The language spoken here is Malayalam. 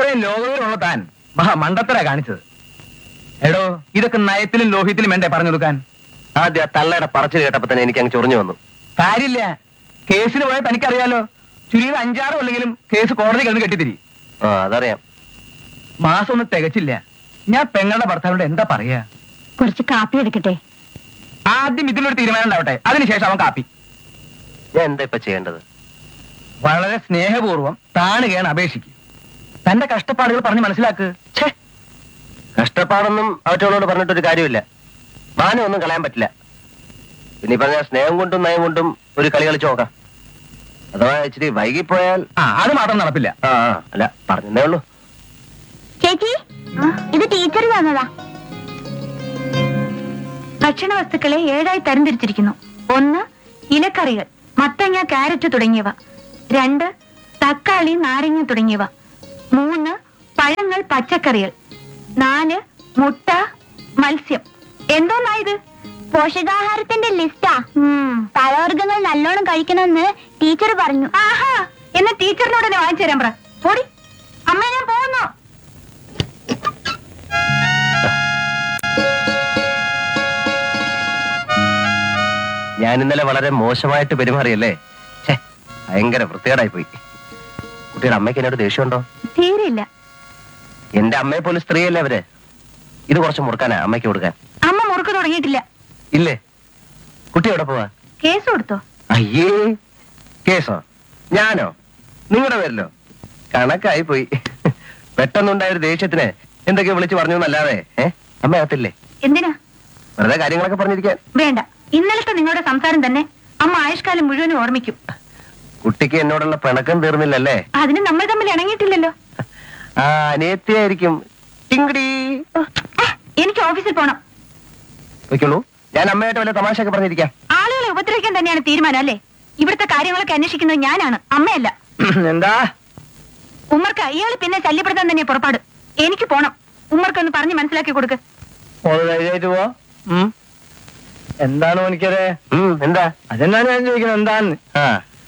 ഇത്രയും ലോകവിലുള്ള താൻ മഹാ മണ്ടത്തര കാണിച്ചത് എടോ ഇതൊക്കെ നയത്തിലും ലോഹ്യത്തിലും വേണ്ടേ പറഞ്ഞു കൊടുക്കാൻ ആദ്യം ആ തള്ളയുടെ പറച്ചിൽ കേട്ടപ്പോ തന്നെ എനിക്ക് അങ്ങ് ചൊറിഞ്ഞു വന്നു കാര്യമില്ല കേസിന് പോയാൽ തനിക്കറിയാലോ ചുരുങ്ങിയത് അഞ്ചാറോ അല്ലെങ്കിലും കേസ് കോടതി കിടന്ന് കെട്ടിത്തിരി ആ അതറിയാം മാസം ഒന്നും തികച്ചില്ല ഞാൻ പെങ്ങളുടെ ഭർത്താവിനോട് എന്താ പറയാ കുറച്ച് കാപ്പി എടുക്കട്ടെ ആദ്യം ഇതിലൊരു തീരുമാനം ഉണ്ടാവട്ടെ അതിനുശേഷം അവൻ കാപ്പി ഞാൻ എന്താ ഇപ്പൊ ചെയ്യേണ്ടത് വളരെ സ്നേഹപൂർവ്വം താണുകയാണ് അപേക്ഷിക്കും തന്റെ കഷ്ടപ്പാടുകൾ പറഞ്ഞ് മനസ്സിലാക്ക് ഛേ കഷ്ടപ്പാടൊന്നും അവറ്റോളോട് പറഞ്ഞിട്ടൊരു കാര്യമില്ല മാനം ഒന്നും കളയാൻ പറ്റില്ല പിന്നെ ഈ പറഞ്ഞ സ്നേഹം കൊണ്ടും നയം കൊണ്ടും ഒരു കളി കളിച്ചു നോക്കാം അഥവാ ഇച്ചിരി വൈകിപ്പോയാൽ ആ അത് മാത്രം നടപ്പില്ല ആ ആ, അല്ല പറഞ്ഞതേ ഉള്ളൂ ചേച്ചി ഇത് ടീച്ചർ തന്നതാ ഭക്ഷണ വസ്തുക്കളെ ഏഴായി തരംതിരിച്ചിരിക്കുന്നു ഒന്ന് ഇലക്കറികൾ മത്തങ്ങ കാരറ്റ് തുടങ്ങിയവ രണ്ട് തക്കാളി നാരങ്ങ തുടങ്ങിയവ മൂന്ന് പഴങ്ങൾ പച്ചക്കറികൾ നാല് മുട്ട മത്സ്യം എന്തോന്നായത് പോഷകാഹാരത്തിന്റെ ലിസ്റ്റാ പഴവർഗ്ഗങ്ങൾ നല്ലോണം കഴിക്കണമെന്ന് ടീച്ചർ പറഞ്ഞു ആഹാ എന്നാ ടീച്ചറിനോട് തന്നെ വാങ്ങിച്ചു തരാൻ പറ പോടി അമ്മ ഞാൻ പോകുന്നു ഞാൻ ഇന്നലെ വളരെ മോശമായിട്ട് പെരുമാറിയല്ലേ ഛേ ഭയങ്കര വൃത്തികേടായി പോയി കുട്ടിയുടെ അമ്മയ്ക്ക് എന്നോട് ദേഷ്യമുണ്ടോ തീരെയില്ല എന്റെ അമ്മയെ പോലെ സ്ത്രീയല്ലേ അവര് ഇത് കുറച്ച് മുറുക്കാനാ അമ്മയ്ക്ക് കൊടുക്കാൻ അമ്മ മുറുക്ക് തുടങ്ങിയിട്ടില്ല ഇല്ലേ കുട്ടി എവിടെ പോവാ കേസ് കൊടുത്തോ അയ്യേ കേസോ ഞാനോ നിങ്ങളുടെ പേരിലോ കണക്കായി പോയി പെട്ടെന്നുണ്ടായ ഒരു ദേഷ്യത്തിന് എന്തൊക്കെ വിളിച്ചു പറഞ്ഞു എന്നല്ലാതെ ഏ അമ്മ അകത്തില്ലേ എന്തിനാ വെറുതെ കാര്യങ്ങളൊക്കെ പറഞ്ഞിരിക്കാൻ വേണ്ട ഇന്നലത്തെ നിങ്ങളുടെ സംസാരം തന്നെ അമ്മ ആയുഷ്കാലം മുഴുവനും ഓർമ്മിക്കും കുട്ടിക്ക് എന്നോടുള്ള പിണക്കം തീർന്നില്ലല്ലേ അതിന് നമ്മൾ തമ്മിൽ ഇണങ്ങിയിട്ടില്ലല്ലോ ആ അനിയത്തിയായിരിക്കും ടിങ്കിടി ആ, എനിക്ക് ഓഫീസിൽ പോണം വെക്കുള്ളൂ ഞാൻ അമ്മയായിട്ട് വല്ല തമാശയൊക്കെ പറഞ്ഞിരിക്കാം ആളുകളെ ഉപദ്രവിക്കാൻ തന്നെയാണ് തീരുമാനം അല്ലേ ഇവിടുത്തെ കാര്യങ്ങളൊക്കെ അന്വേഷിക്കുന്നത് ഞാനാണ് അമ്മയല്ല എന്താ ഉമ്മർക്ക് ഇയാള് പിന്നെ ശല്യപ്പെടുത്താൻ തന്നെ പുറപ്പാട് എനിക്ക് പോണം ഉമ്മർക്കൊന്ന് പറഞ്ഞ് മനസ്സിലാക്കി കൊടുക്ക് മോള് ധൈര്യമായിട്ട് പോ ഉം. എന്താണ് എനിക്കറിയാ ഉം, എന്താ അതെന്താണ് ഞാൻ ചോദിക്കുന്നത് എന്താന്ന് ആ